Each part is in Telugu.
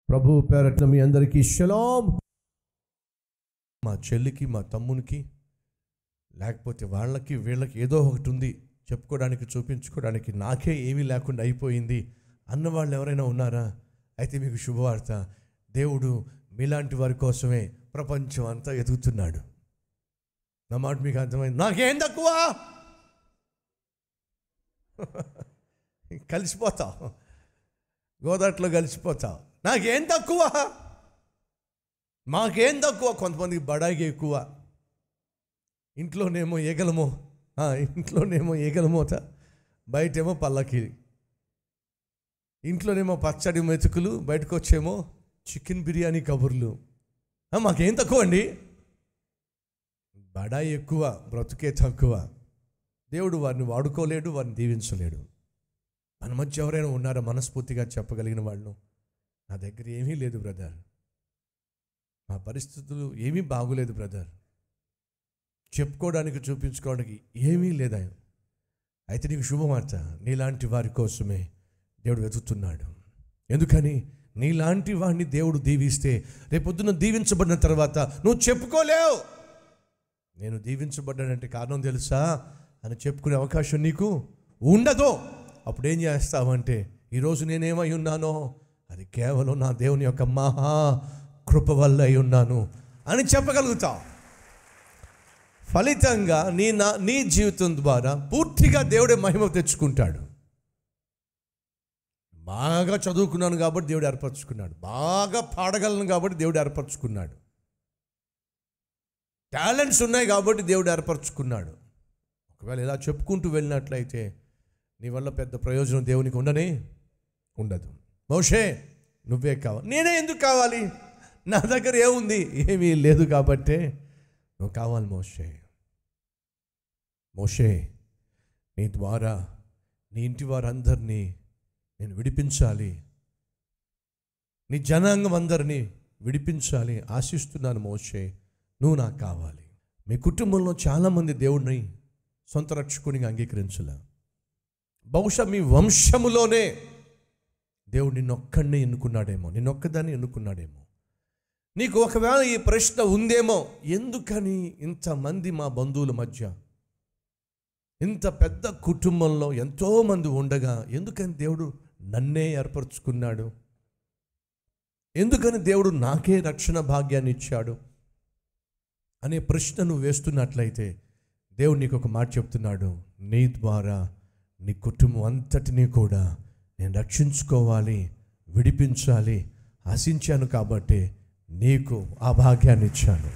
ప్రభు పేరట్న మీ అందరికీ షలాం మా చెల్లికి మా తమ్మునికి లేకపోతే వాళ్ళకి వీళ్ళకి ఏదో ఒకటి ఉంది చెప్పుకోవడానికి చూపించుకోవడానికి నాకే ఏమీ లేకుండా అయిపోయింది అన్న వాళ్ళు ఎవరైనా ఉన్నారా అయితే మీకు శుభవార్త దేవుడు మీలాంటి వారి కోసమే ప్రపంచం అంతా ఎదుగుతున్నాడు నా మాట మీకు అర్థమైంది నాకేం తక్కువ కలిసిపోతావు గోదాట్లో కలిసిపోతావు నాకేం తక్కువ మాకేం తక్కువ కొంతమందికి బడాయికి ఎక్కువ ఇంట్లోనేమో ఈగలమో ఆ, ఇంట్లోనేమో ఈగలమోత బయటేమో పల్లకి ఇంట్లోనేమో పచ్చడి మెతుకులు బయటకు వచ్చేమో చికెన్ బిర్యానీ కబుర్లు ఆ, మాకేం తక్కువ అండి బడాయి ఎక్కువ బ్రతుకే తక్కువ దేవుడు వారిని వాడుకోలేడు వారిని దీవించలేడు మన మధ్య ఎవరైనా ఉన్నారా మనస్ఫూర్తిగా చెప్పగలిగిన వాళ్ళు నా దగ్గర ఏమీ లేదు బ్రదర్ మా పరిస్థితులు ఏమీ బాగోలేదు బ్రదర్ చెప్పుకోవడానికి చూపించుకోవడానికి ఏమీ లేదా అయితే నీకు శుభవార్త నీలాంటి వారి కోసమే దేవుడు వెతుకుతున్నాడు ఎందుకని నీలాంటి వాడిని దేవుడు దీవిస్తే రేపొద్దున దీవించబడిన తర్వాత నువ్వు చెప్పుకోలేవు నేను దీవించబడ్డానంటే కారణం తెలుసా అని చెప్పుకునే అవకాశం నీకు ఉండదు అప్పుడు ఏం చేస్తావంటే ఈరోజు నేనేమై ఉన్నానో అది కేవలం నా దేవుని యొక్క మహా కృప వల్ల అయి ఉన్నాను అని చెప్పగలుగుతావు ఫలితంగా నీ నా నీ జీవితం ద్వారా పూర్తిగా దేవుడే మహిమ తెచ్చుకుంటాడు బాగా చదువుకున్నాను కాబట్టి దేవుడు ఏర్పరచుకున్నాడు బాగా పాడగలను కాబట్టి దేవుడు ఏర్పరచుకున్నాడు టాలెంట్స్ ఉన్నాయి కాబట్టి దేవుడు ఏర్పరచుకున్నాడు ఒకవేళ ఇలా చెప్పుకుంటూ వెళ్ళినట్లయితే నీ వల్ల పెద్ద ప్రయోజనం దేవునికి ఉండనే ఉండదు మోషే నువ్వే కావాలి నేనే ఎందుకు కావాలి నా దగ్గర ఏముంది ఏమీ లేదు కాబట్టే నువ్వు కావాలి మోషే మోషే నీ ద్వారా నీ ఇంటి వారందరినీ నేను విడిపించాలి నీ జనాంగం అందరినీ విడిపించాలి ఆశిస్తున్నాను మోషే నువ్వు నాకు కావాలి మీ కుటుంబంలో చాలామంది దేవుడిని సొంత రక్షకునిగా అంగీకరించలే బహుశా మీ వంశములోనే దేవుడు నిన్నొక్కడిని ఎన్నుకున్నాడేమో నిన్నొక్కదాన్ని ఎన్నుకున్నాడేమో నీకు ఒకవేళ ఈ ప్రశ్న ఉందేమో ఎందుకని ఇంతమంది మా బంధువుల మధ్య ఇంత పెద్ద కుటుంబంలో ఎంతోమంది ఉండగా ఎందుకని దేవుడు నన్నే ఏర్పరచుకున్నాడు ఎందుకని దేవుడు నాకే రక్షణ భాగ్యాన్ని ఇచ్చాడు అనే ప్రశ్న నువ్వు వేస్తున్నట్లయితే దేవుడు నీకు ఒక మాట చెప్తున్నాడు నీ ద్వారా నీ కుటుంబం అంతటినీ కూడా నేను రక్షించుకోవాలి విడిపించాలి ఆశించాను కాబట్టి నీకు ఆ భాగ్యాన్ని ఇచ్చాను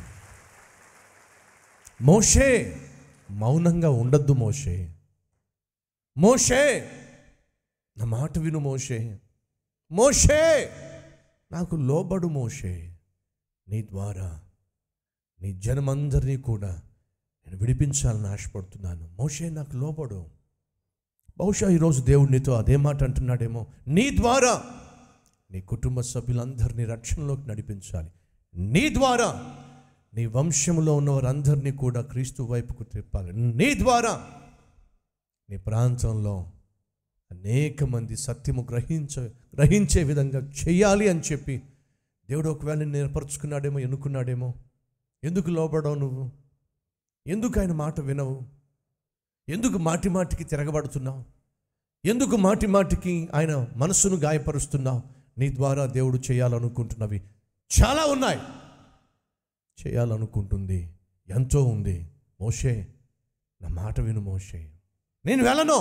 మోషే మౌనంగా ఉండద్దు మోషే మోషే నా మాట విను మోషే మోషే నాకు లోబడు మోషే నీ ద్వారా నీ జనమందరినీ కూడా నేను విడిపించాలని ఆశపడుతున్నాను మోషే నాకు లోబడు బహుశా ఈరోజు దేవుడు నీతో అదే మాట అంటున్నాడేమో నీ ద్వారా నీ కుటుంబ సభ్యులందరినీ రక్షణలోకి నడిపించాలి నీ ద్వారా నీ వంశంలో ఉన్న వారందరినీ కూడా క్రీస్తు వైపుకు తిప్పాలి నీ ద్వారా నీ ప్రాంతంలో అనేక మంది సత్యము గ్రహించ గ్రహించే విధంగా చేయాలి అని చెప్పి దేవుడు ఒకవేళ నిన్ను ఏర్పరచుకున్నాడేమో ఎన్నుకున్నాడేమో ఎందుకు లోబడవు నువ్వు ఎందుకు ఆయన మాట వినవు ఎందుకు మాటి మాటికి తిరగబడుతున్నావు ఎందుకు మాటి మాటికి ఆయన మనస్సును గాయపరుస్తున్నావు నీ ద్వారా దేవుడు చేయాలనుకుంటున్నవి చాలా ఉన్నాయి చేయాలనుకుంటుంది ఎంతో ఉంది మోషే నా మాట విను మోషే నేను వెళ్ళను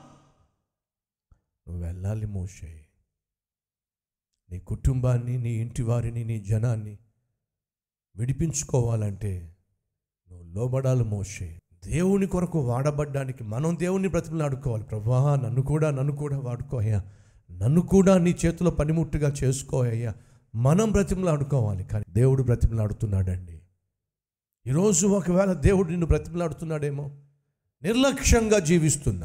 నువ్వు వెళ్ళాలి మోషే నీ కుటుంబాన్ని నీ ఇంటి వారిని నీ జనాన్ని విడిపించుకోవాలంటే నువ్వు లోబడాలి మోషే దేవుని కొరకు వాడబడ్డానికి మనం దేవుని బ్రతిమలాడుకోవాలి ప్రభా నన్ను కూడా నన్ను కూడా వాడుకోయ్యా నన్ను కూడా నీ చేతిలో పనిముట్టుగా చేసుకోయ్యా మనం బ్రతిమలాడుకోవాలి కానీ దేవుడు బ్రతిమలాడుతున్నాడండి ఈరోజు ఒకవేళ దేవుడు నిన్ను బ్రతిమలాడుతున్నాడేమో నిర్లక్ష్యంగా జీవిస్తున్నా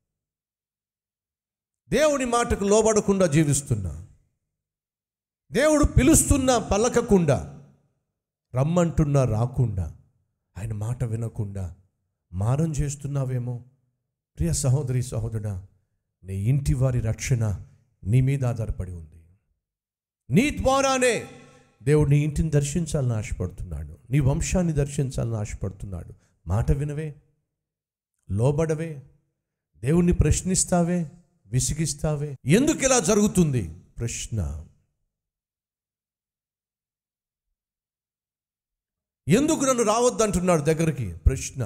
దేవుని మాటకు లోబడకుండా జీవిస్తున్నా దేవుడు పిలుస్తున్నా పలకకుండా రమ్మంటున్నా రాకుండా ఆయన మాట వినకుండా మారం చేస్తున్నావేమో ప్రియ సహోదరి సహోదరుడా నీ ఇంటి వారి రక్షణ నీ మీద ఆధారపడి ఉంది నీ ద్వారానే దేవుడు నీ ఇంటిని దర్శించాలని ఆశపడుతున్నాడు నీ వంశాన్ని దర్శించాలని ఆశపడుతున్నాడు మాట వినవే లోబడవే దేవుణ్ణి ప్రశ్నిస్తావే విసిగిస్తావే ఎందుకు ఇలా జరుగుతుంది ప్రశ్న ఎందుకు నన్ను రావద్దంటున్నాడు దగ్గరికి ప్రశ్న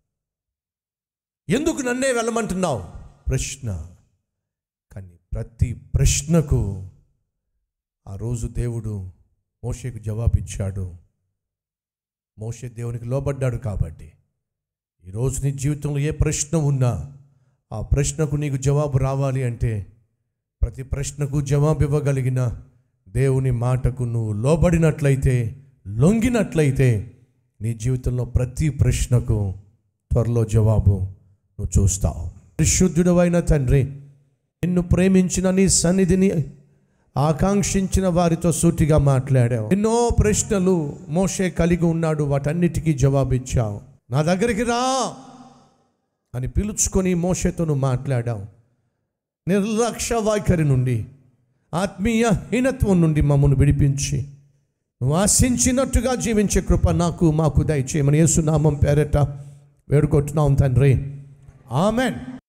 ఎందుకు నన్నే వెళ్ళమంటున్నావు ప్రశ్న కానీ ప్రతి ప్రశ్నకు ఆ రోజు దేవుడు మోషేకు జవాబిచ్చాడు మోషే దేవునికి లోబడ్డాడు కాబట్టి ఈరోజు నీ జీవితంలో ఏ ప్రశ్న ఉన్నా ఆ ప్రశ్నకు నీకు జవాబు రావాలి అంటే ప్రతి ప్రశ్నకు జవాబు ఇవ్వగలిగిన దేవుని మాటకు నువ్వు లోబడినట్లయితే లొంగినట్లయితే నీ జీవితంలో ప్రతి ప్రశ్నకు త్వరలో జవాబు నువ్వు చూస్తావు పరిశుద్ధుడవైన తండ్రి నిన్ను ప్రేమించిన నీ సన్నిధిని ఆకాంక్షించిన వారితో సూటిగా మాట్లాడావు ఎన్నో ప్రశ్నలు మోషే కలిగి ఉన్నాడు వాటన్నిటికీ జవాబిచ్చావు నా దగ్గరికి రా అని పిలుచుకొని మోషేతో నువ్వు మాట్లాడావు నిర్లక్ష్య వైఖరి నుండి ఆత్మీయ హీనత్వం నుండి మమ్మల్ని విడిపించి నువ్వు ఆశించినట్టుగా జీవించే కృప నాకు మాకు దయచేయమని యేసునామం పేరట వేడుకుంటున్నాం తండ్రి ఆమెన్